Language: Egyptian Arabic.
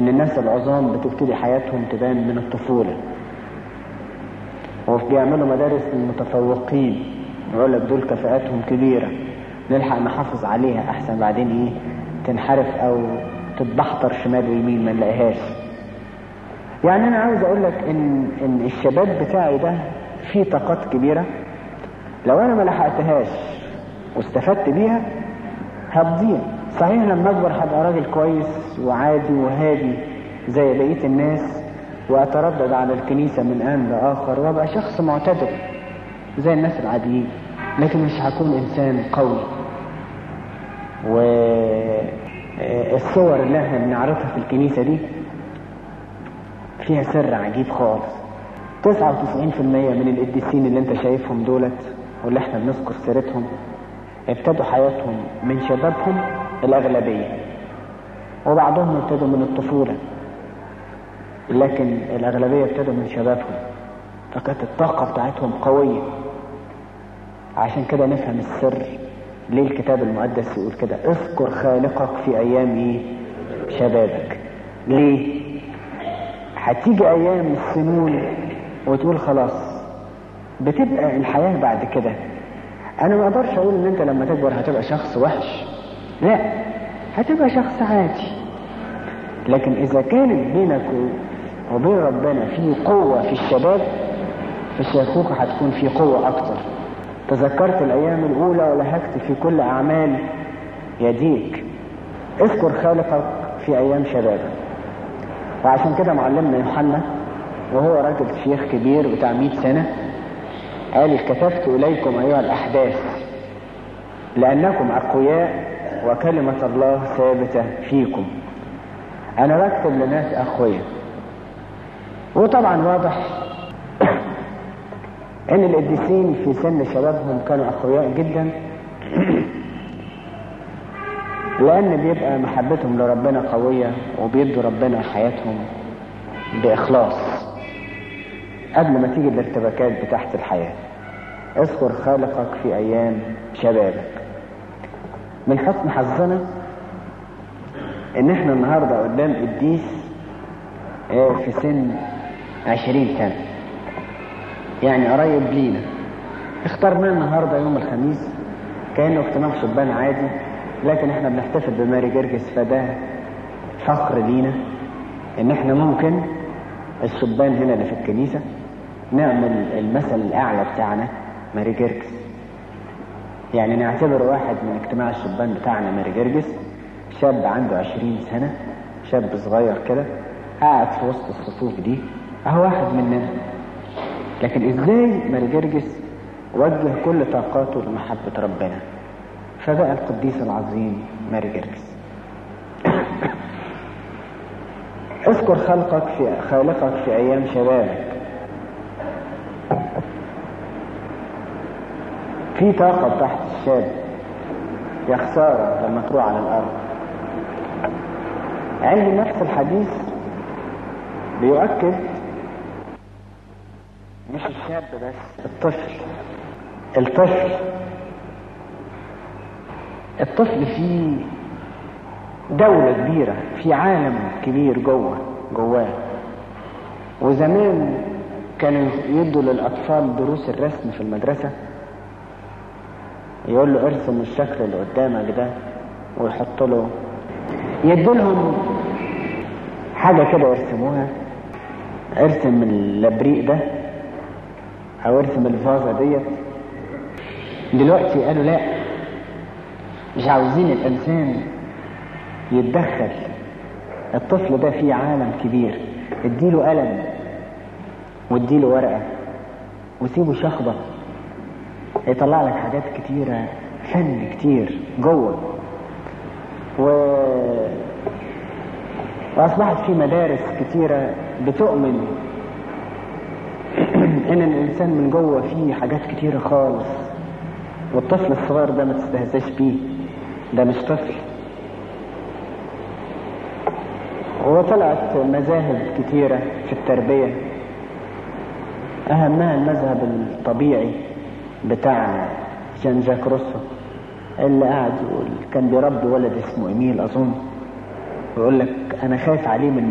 ان الناس العظام بتبتدي حياتهم تبان من الطفولة وبيعملوا مدارس للمتفوقين يقول لك دول كفاءاتهم كبيرة نلحق نحافظ عليها احسن بعدين ايه تنحرف او تتبحتر شمال ويمين ما نلاقيهاش يعني انا عاوز اقول لك ان ان الشباب بتاعي ده فيه طاقات كبيرة لو انا ما لحقتهاش واستفدت بيها هتضيع صحيح لما اكبر هبقى راجل كويس وعادي وهادي زي بقية الناس واتردد على الكنيسة من ان لاخر وابقى شخص معتدل زي الناس العاديين لكن مش هكون انسان قوي والصور اللي احنا بنعرضها في الكنيسة دي فيها سر عجيب خالص 99% من القديسين اللي انت شايفهم دولت واللي احنا بنذكر سيرتهم ابتدوا حياتهم من شبابهم الأغلبية وبعضهم ابتدوا من الطفولة لكن الأغلبية ابتدوا من شبابهم فكانت الطاقة بتاعتهم قوية عشان كده نفهم السر ليه الكتاب المقدس يقول كده اذكر خالقك في أيام ايه شبابك ليه هتيجي أيام السنون وتقول خلاص بتبقى الحياة بعد كده انا ما اقدرش اقول ان انت لما تكبر هتبقى شخص وحش لا هتبقى شخص عادي لكن اذا كانت بينك وبين ربنا في قوة في الشباب في الشيخوخة هتكون في قوة اكتر تذكرت الايام الاولى ولهجت في كل اعمال يديك اذكر خالقك في ايام شبابك وعشان كده معلمنا يوحنا وهو راجل شيخ كبير بتاع 100 سنة قال كتبت إليكم أيها الأحداث لأنكم أقوياء وكلمة الله ثابتة فيكم أنا بكتب لناس أقوياء وطبعا واضح أن القديسين في سن شبابهم كانوا أقوياء جدا لأن بيبقى محبتهم لربنا قوية وبيدوا ربنا حياتهم بإخلاص قبل ما تيجي الارتباكات بتاعت الحياة اذكر خالقك في ايام شبابك من حسن حظنا ان احنا النهاردة قدام قديس في سن عشرين سنة يعني قريب لينا اخترناه النهاردة يوم الخميس كأنه اجتماع شبان عادي لكن احنا بنحتفل بماري جرجس فده فخر لينا ان احنا ممكن الشبان هنا اللي في الكنيسة نعمل المثل الأعلى بتاعنا ماري جرجس يعني نعتبر واحد من اجتماع الشبان بتاعنا ماري جرجس شاب عنده عشرين سنة شاب صغير كده قاعد في وسط الصفوف دي اهو واحد مننا لكن ازاي ماري جرجس وجه كل طاقاته لمحبة ربنا فبقى القديس العظيم ماري جرجس اذكر خلقك في خالقك في ايام شبابك في طاقة تحت الشاب يا خسارة لما تروح على الأرض علم نفس الحديث بيؤكد مش الشاب بس الطفل الطفل الطفل فيه دولة كبيرة في عالم كبير جوه جواه وزمان كانوا يدوا للأطفال دروس الرسم في المدرسة يقول له ارسم الشكل اللي قدامك ده ويحط له يدوا لهم حاجة كده يرسموها ارسم اللبريق ده او ارسم الفازة ديت دلوقتي قالوا لا مش عاوزين الانسان يتدخل الطفل ده فيه عالم كبير اديله قلم واديله ورقة وسيبه شخبط يطلع لك حاجات كتيرة فن كتير جوه و... وأصبحت في مدارس كتيرة بتؤمن إن الإنسان من جوه فيه حاجات كتيرة خالص والطفل الصغير ده ما تستهزاش بيه ده مش طفل وطلعت مذاهب كتيرة في التربية أهمها المذهب الطبيعي بتاع جان جاك روسو اللي قاعد يقول كان بيربي ولد اسمه إيميل أظن ويقول لك أنا خايف عليه من